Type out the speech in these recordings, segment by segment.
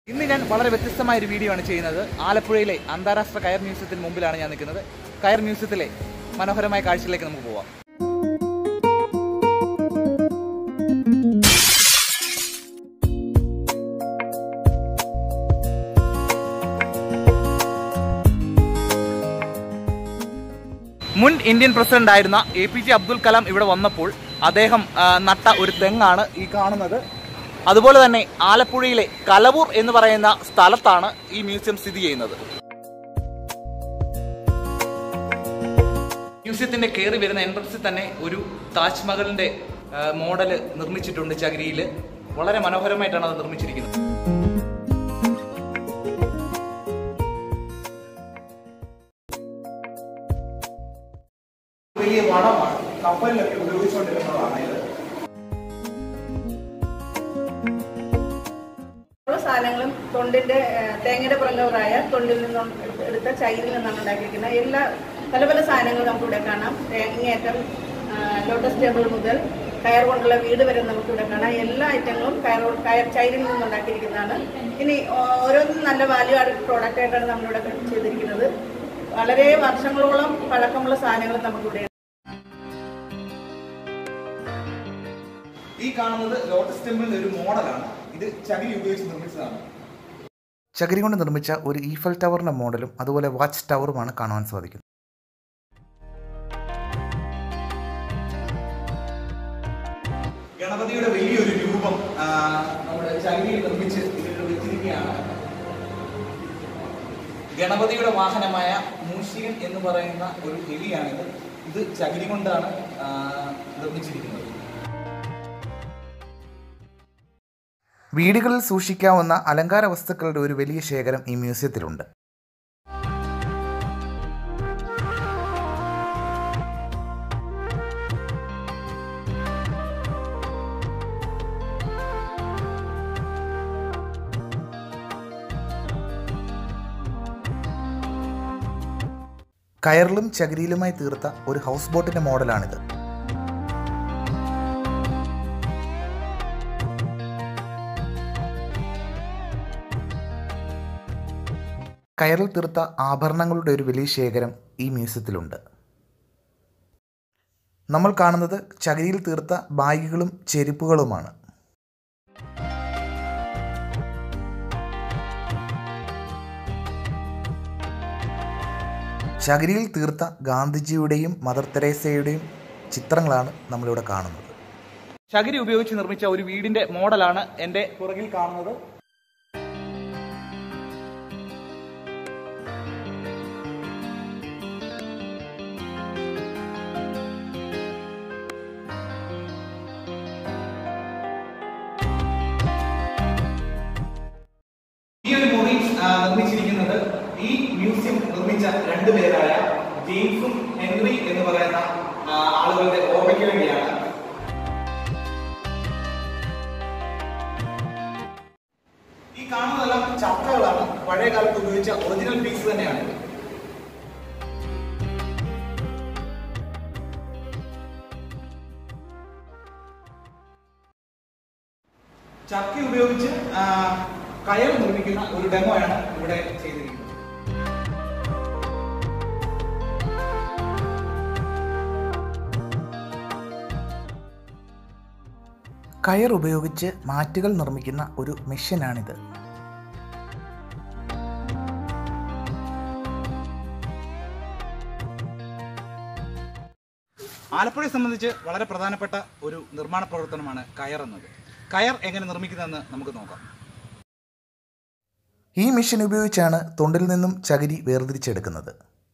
ഇന്ന് ഞാൻ വളരെ വ്യത്യസ്തമായ ഒരു വീഡിയോ ആണ് ചെയ്യുന്നത് ആലപ്പുഴയിലെ അന്താരാഷ്ട്ര കയർ മ്യൂസിയത്തിന് മുമ്പിലാണ് ഞാൻ നിൽക്കുന്നത് കയർ മ്യൂസിയത്തിലെ മനോഹരമായ കാഴ്ചയിലേക്ക് നമുക്ക് പോവാം മുൻ ഇന്ത്യൻ പ്രസിഡന്റ് ആയിരുന്ന A P J Abdul Kalam ഇവിടെ വന്നപ്പോൾ അദ്ദേഹം ആ, നട്ട ഒരു തെങ്ങാണ് ഈ കാണുന്നത് അതുപോലെ തന്നെ ആലപ്പുഴയിലെ കലവൂർ എന്ന് പറയുന്ന സ്ഥലത്താണ് ഈ മ്യൂസിയം സ്ഥിതി ചെയ്യുന്നത് മ്യൂസിയത്തിന്റെ കയറി വരുന്ന എൻട്രൻസിൽ തന്നെ ഒരു താജ്മഹലിന്റെ ആ, മോഡല് നിർമ്മിച്ചിട്ടുണ്ട് ചകിരിയിൽ വളരെ മനോഹരമായിട്ടാണ് അത് നിർമ്മിച്ചിരിക്കുന്നത് വലിയ വടമാണ് കപ്പലിലൊക്കെ ഉപയോഗിച്ചുകൊണ്ടിരുന്നതാണ് ഇത് ഓരോ സാധനങ്ങളും തൊണ്ടിന്റെ ഏഹ്, തേങ്ങയുടെ പുറങ്കവറായ തൊണ്ടിൽ നിന്നും എടുത്ത ചൈരിൽ നിന്നാണ് ഉണ്ടാക്കിയിരിക്കുന്നത് എല്ലാ പല പല സാധനങ്ങളും നമുക്കിവിടെ കാണാം തേങ്ങയേറ്റം ലോട്ടസ് ടേബിൾ മുതൽ കയർ കൊണ്ടുള്ള വീട് വരെ നമുക്കിവിടെ കാണാം എല്ലാ ഐറ്റങ്ങളും കയർ കൊണ്ട്- കയർ ചൈരിൽ നിന്നും ഉണ്ടാക്കിയിരിക്കുന്നതാണ് ഇനി ഓ- ഓരോന്നും നല്ല വാല്യൂ ആഡ് പ്രോഡക്റ്റ് ആയിട്ടാണ് നമ്മളിവിടെ ചെയ്തിരിക്കുന്നത് വളരെ വർഷങ്ങളോളം പഴക്കമുള്ള സാധനങ്ങൾ നമുക്കിവിടെ ഈ കാണുന്നത് ലോട്ടസ് ടെമ്പിളിന്റെ ഒരു മോഡലാണ് ഇത് ചകിരി ഉപയോഗിച്ച് നിർമ്മിച്ചതാണ് ചകിരി കൊണ്ട് നിർമ്മിച്ച ഒരു ഈഫൽ ടവറിന്റെ മോഡലും അതുപോലെ വാച്ച് ടവറുമാണ് കാണുവാൻ സാധിക്കുന്നത് ഗണപതിയുടെ വലിയൊരു രൂപം ആ, നമ്മുടെ ചകിരിയിൽ നിർമ്മിച്ച് ഇതിൽ വെച്ചിരിക്കുകയാണ് ഗണപതിയുടെ വാഹനമായ മൂഷികൻ എന്ന് പറയുന്ന ഒരു എലിയാണിത് ഇത് ചകിരി കൊണ്ടാണ് ആ, നിർമ്മിച്ചിരിക്കുന്നത് വീടുകളിൽ സൂക്ഷിക്കാവുന്ന അലങ്കാര വസ്തുക്കളുടെ ഒരു വലിയ ശേഖരം ഈ മ്യൂസിയത്തിലുണ്ട് കയറിലും ചകിരിയിലുമായി തീർത്ത ഒരു ഹൗസ് ബോട്ടിന്റെ മോഡലാണിത് കയറിൽ തീർത്ത ആഭരണങ്ങളുടെ ഒരു വലിയ ശേഖരം ഈ മ്യൂസിയത്തിലുണ്ട് നമ്മൾ കാണുന്നത് ചകിരിയിൽ തീർത്ത ബാഗുകളും ചെരുപ്പുകളുമാണ് ചകിരിയിൽ തീർത്ത ഗാന്ധിജിയുടെയും മദർ തെരേസയുടെയും ചിത്രങ്ങളാണ് നമ്മളിവിടെ കാണുന്നത് ചകിരി ഉപയോഗിച്ച് നിർമ്മിച്ച ഒരു വീടിന്റെ മോഡലാണ് എൻ്റെ പുറകിൽ കാണുന്നത് ഈ ഒരു മുറി ആ, നിർമ്മിച്ചിരിക്കുന്നത് ഈ മ്യൂസിയം നിർമ്മിച്ച രണ്ടുപേരായ ജെയിംസും ഹെൻറി എന്ന് പറയുന്ന ആ, ആളുകളുടെ ഓർമ്മയ്ക്ക് വേണ്ടിയാണ് ഈ കാണുന്നതെല്ലാം ചക്കകളാണ് പഴയ കാലത്ത് ഉപയോഗിച്ച ഒറിജിനൽ പീസ് തന്നെയാണ് ഇത്. ചക്ക ഉപയോഗിച്ച് ആ, കയർ നിർമ്മിക്കുന്ന ഒരു ഡെമോയാണ് ഇവിടെ ചെയ്തിരിക്കുന്നത് കയർ ഉപയോഗിച്ച് മാറ്റുകൾ നിർമ്മിക്കുന്ന ഒരു മെഷീനാണിത് ആലപ്പുഴയെ സംബന്ധിച്ച് വളരെ പ്രധാനപ്പെട്ട ഒരു നിർമ്മാണ പ്രവർത്തനമാണ് കയർ എന്നത് കയർ എങ്ങനെ നിർമ്മിക്കുന്നതെന്ന് നമുക്ക് നോക്കാം ഈ മെഷീൻ ഉപയോഗിച്ചാണ് തൊണ്ടിൽ നിന്നും ചകിരി വേർതിരിച്ചെടുക്കുന്നത്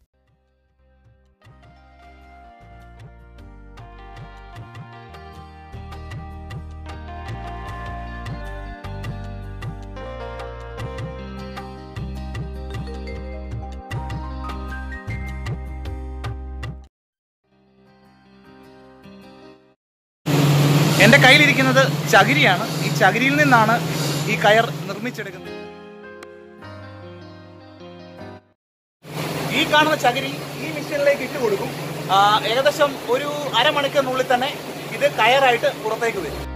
എൻ്റെ കയ്യിലിരിക്കുന്നത് ചകിരിയാണ് ഈ ചകിരിയിൽ നിന്നാണ് ഈ കയർ നിർമ്മിച്ചെടുക്കുന്നത് ഈ കാണുന്ന ചകിരി ഈ മെഷീനിലേക്ക് ഇട്ട് കൊടുക്കും ആ, ഏകദേശം ഒരു അരമണിക്കൂറിനുള്ളിൽ തന്നെ ഇത് കയറായിട്ട് പുറത്തേക്ക് വരും